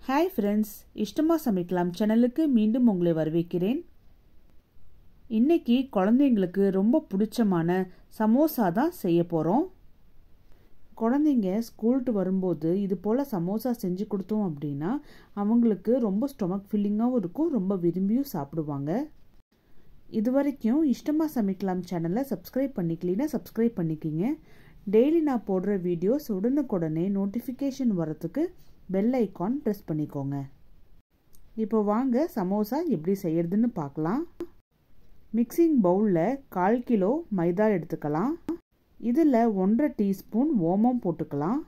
hi friends இஷ்டமாக சமைக்கலாம் சேனலுக்கு மீண்டும் உங்களை வரவேற்கிறேன் இன்னைக்கு குழந்தைங்களுக்கு ரொம்ப பிடிச்சமான சமோசா தான் செய்ய போகிறோம் குழந்தைங்க ஸ்கூல்ட்டு வரும்போது இது போல் சமோசா செஞ்சு கொடுத்தோம் அப்படின்னா அவங்களுக்கு ரொம்ப ஸ்டொமக் ஃபில்லிங்காகவும் இருக்கும் ரொம்ப விரும்பியும் சாப்பிடுவாங்க இது வரைக்கும் இஷ்டமாக சமைக்கலாம் சேனலை சப்ஸ்கிரைப் பண்ணிக்கலினா சப்ஸ்கிரைப் பண்ணிக்கிங்க டெய்லி நான் போடுற வீடியோஸ் உடனுக்குடனே நோட்டிஃபிகேஷன் வரத்துக்கு பெல் ஐக்கான் ப்ரெஸ் பண்ணிக்கோங்க இப்போ வாங்க சமோசா எப்படி செய்யறதுன்னு பார்க்கலாம் மிக்சிங் பவுலில் கால் கிலோ மைதா எடுத்துக்கலாம் இதில் ஒன்றரை டீஸ்பூன் ஓமம் போட்டுக்கலாம்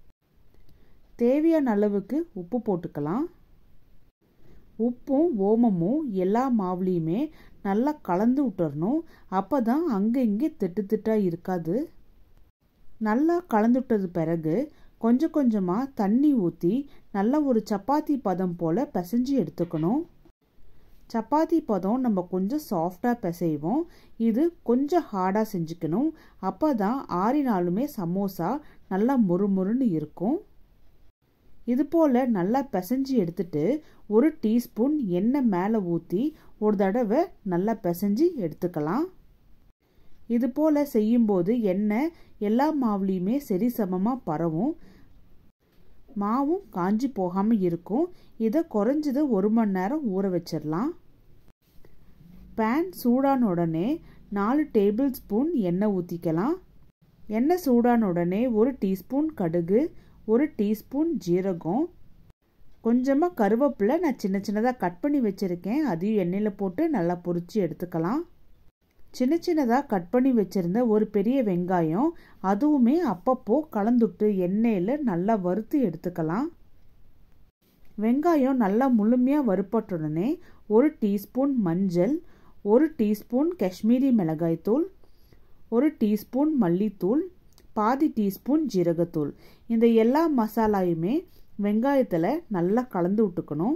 தேவையான அளவுக்கு உப்பு போட்டுக்கலாம் உப்பும் ஓமமும் எல்லா மாவுலேயுமே நல்லா கலந்து விட்டுறணும் அப்போ தான் அங்கே இங்கே திட்டு திட்டாக இருக்காது நல்லா கலந்து விட்டது பிறகு கொஞ்சம் கொஞ்சமாக தண்ணி ஊற்றி நல்லா ஒரு சப்பாத்தி பதம் போல் பிசைஞ்சு எடுத்துக்கணும் சப்பாத்தி பதம் நம்ம கொஞ்சம் சாஃப்டாக பிசைவோம் இது கொஞ்சம் ஹார்டாக செஞ்சுக்கணும் அப்போ தான் ஆறினாலுமே சமோசா நல்லா முறுமுறுன்னு இருக்கும் இது போல் நல்லா பிசைஞ்சு எடுத்துட்டு ஒரு டீஸ்பூன் எண்ணெய் மேலே ஊற்றி ஒரு தடவை நல்லா பிசைஞ்சு எடுத்துக்கலாம் இது போல் செய்யும்போது எண்ணெய் எல்லா மாவுலேயுமே சரி சமமாக பரவும் மாவும் காஞ்சி போகாமல் இருக்கும் இதை குறைஞ்சது ஒரு மணி நேரம் ஊற வச்சிடலாம் பேன் சூடான உடனே நாலு டேபிள் ஸ்பூன் எண்ணெய் ஊற்றிக்கலாம் எண்ணெய் சூடான உடனே ஒரு டீஸ்பூன் கடுகு ஒரு டீஸ்பூன் ஜீரகம் கொஞ்சமாக கருவேப்பிலை நான் சின்ன சின்னதாக கட் பண்ணி வச்சுருக்கேன் அதையும் எண்ணெயில் போட்டு நல்லா பொரித்து எடுத்துக்கலாம் சின்ன சின்னதாக கட் பண்ணி வச்சுருந்த ஒரு பெரிய வெங்காயம் அதுவுமே அப்பப்போ கலந்துட்டு எண்ணெயில் நல்லா வறுத்து எடுத்துக்கலாம் வெங்காயம் நல்லா முழுமையாக வறுப்பட்டுடனே ஒரு டீஸ்பூன் மஞ்சள் ஒரு டீஸ்பூன் காஷ்மீரி மிளகாய்த்தூள் ஒரு டீஸ்பூன் மல்லித்தூள் பாதி டீஸ்பூன் ஜீரகத்தூள் இந்த எல்லா மசாலாயுமே வெங்காயத்தில் நல்லா கலந்து விட்டுக்கணும்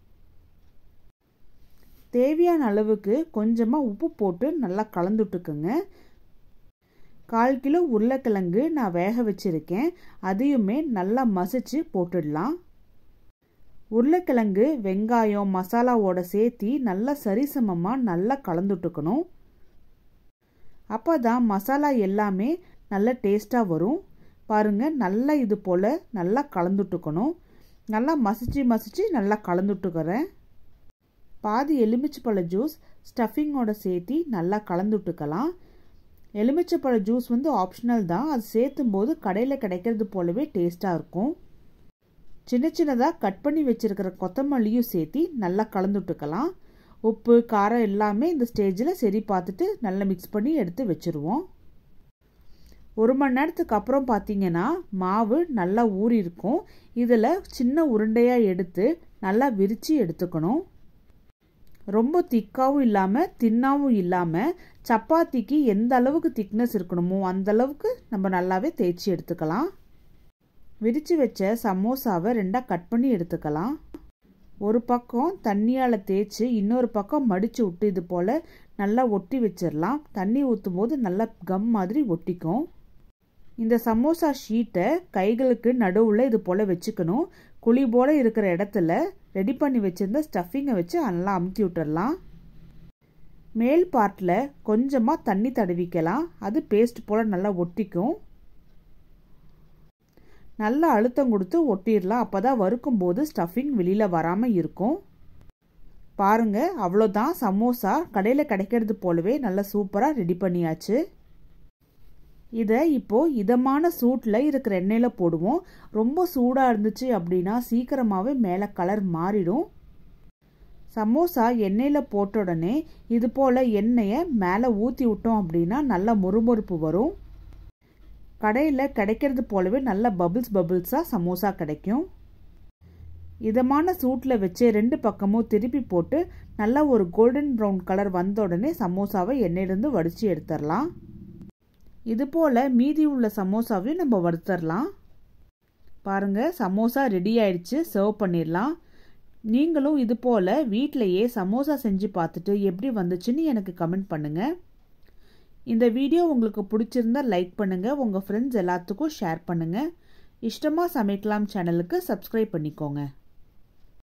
தேவையான அளவுக்கு கொஞ்சமாக உப்பு போட்டு நல்லா கலந்து விட்டுக்குங்க கால் கிலோ உருளைக்கிழங்கு நான் வேக வச்சுருக்கேன் அதையுமே நல்லா மசிச்சு போட்டுடலாம் உருளைக்கிழங்கு வெங்காயம் மசாலாவோட சேர்த்தி நல்லா சரிசமமாக நல்லா கலந்துட்டுக்கணும் அப்போ தான் மசாலா எல்லாமே நல்ல டேஸ்ட்டாக வரும் பாருங்கள் நல்லா இது போல் நல்லா கலந்துட்டுக்கணும் நல்லா மசிச்சு மசிச்சு நல்லா கலந்துட்டுக்கிறேன் பாதி எலுமிச்சப்பழ ஜூஸ் ஸ்டஃபிங்கோட சேர்த்தி நல்லா கலந்துட்டுக்கலாம் எலுமிச்சப்பழ ஜூஸ் வந்து ஆப்ஷனல் தான் அது சேர்த்தும் போது கடையில் கிடைக்கிறது போலவே டேஸ்ட்டாக இருக்கும் சின்ன சின்னதாக கட் பண்ணி வச்சுருக்கிற கொத்தமல்லியும் சேர்த்தி நல்லா கலந்துட்டுக்கலாம் உப்பு காரம் எல்லாமே இந்த ஸ்டேஜில் சரி பார்த்துட்டு நல்லா மிக்ஸ் பண்ணி எடுத்து வச்சுருவோம் ஒரு மணி நேரத்துக்கு அப்புறம் பார்த்தீங்கன்னா மாவு நல்லா ஊறி இருக்கும் இதில் சின்ன உருண்டையாக எடுத்து நல்லா விரித்து எடுத்துக்கணும் ரொம்ப திக்காவும் இல்லாமல் தின்னாவும் இல்லாமல் சப்பாத்திக்கு எந்த அளவுக்கு திக்னஸ் இருக்கணுமோ அந்த அளவுக்கு நம்ம நல்லாவே தேய்ச்சி எடுத்துக்கலாம் விரித்து வச்ச சமோசாவை ரெண்டாக கட் பண்ணி எடுத்துக்கலாம் ஒரு பக்கம் தண்ணியால் தேய்ச்சி இன்னொரு பக்கம் மடித்து விட்டு இது போல் நல்லா ஒட்டி வச்சிடலாம் தண்ணி ஊற்றும் போது நல்லா கம் மாதிரி ஒட்டிக்கும் இந்த சமோசா ஷீட்டை கைகளுக்கு நடுவில் இது போல் வச்சுக்கணும் குழி போல் இருக்கிற இடத்துல ரெடி பண்ணி வச்சுருந்த ஸ்டஃபிங்கை வச்சு நல்லா அமுத்தி விட்டுடலாம் மேல் பார்ட்டில் கொஞ்சமாக தண்ணி தடவிக்கலாம் அது பேஸ்ட் போல் நல்லா ஒட்டிக்கும் நல்லா அழுத்தம் கொடுத்து ஒட்டிடலாம் அப்போ தான் வறுக்கும் போது ஸ்டஃபிங் வெளியில் வராமல் இருக்கும் பாருங்கள் அவ்வளோதான் சமோசா கடையில் கிடைக்கிறது போலவே நல்லா சூப்பராக ரெடி பண்ணியாச்சு இதை இப்போது இதமான சூட்டில் இருக்கிற எண்ணெயில் போடுவோம் ரொம்ப சூடாக இருந்துச்சு அப்படின்னா சீக்கிரமாகவே மேலே கலர் மாறிடும் சமோசா எண்ணெயில் போட்ட உடனே இது போல் எண்ணெயை மேலே ஊற்றி விட்டோம் அப்படின்னா நல்ல முறுமுறுப்பு வரும் கடையில் கிடைக்கிறது போலவே நல்ல பபிள்ஸ் பபிள்ஸாக சமோசா கிடைக்கும் இதமான சூட்டில் வச்சு ரெண்டு பக்கமும் திருப்பி போட்டு நல்லா ஒரு கோல்டன் ப்ரௌன் கலர் வந்த உடனே சமோசாவை எண்ணெயிலேருந்து வடித்து எடுத்துடலாம் இது போல் மீதி உள்ள சமோசாவையும் நம்ம வறுத்தரலாம் பாருங்கள் சமோசா ரெடி ஆயிடுச்சு சர்வ் பண்ணிடலாம் நீங்களும் இது போல் வீட்டிலையே சமோசா செஞ்சு பார்த்துட்டு எப்படி வந்துச்சுன்னு எனக்கு கமெண்ட் பண்ணுங்கள் இந்த வீடியோ உங்களுக்கு பிடிச்சிருந்தா லைக் பண்ணுங்கள் உங்கள் ஃப்ரெண்ட்ஸ் எல்லாத்துக்கும் ஷேர் பண்ணுங்கள் இஷ்டமாக சமைக்கலாம் சேனலுக்கு சப்ஸ்கிரைப் பண்ணிக்கோங்க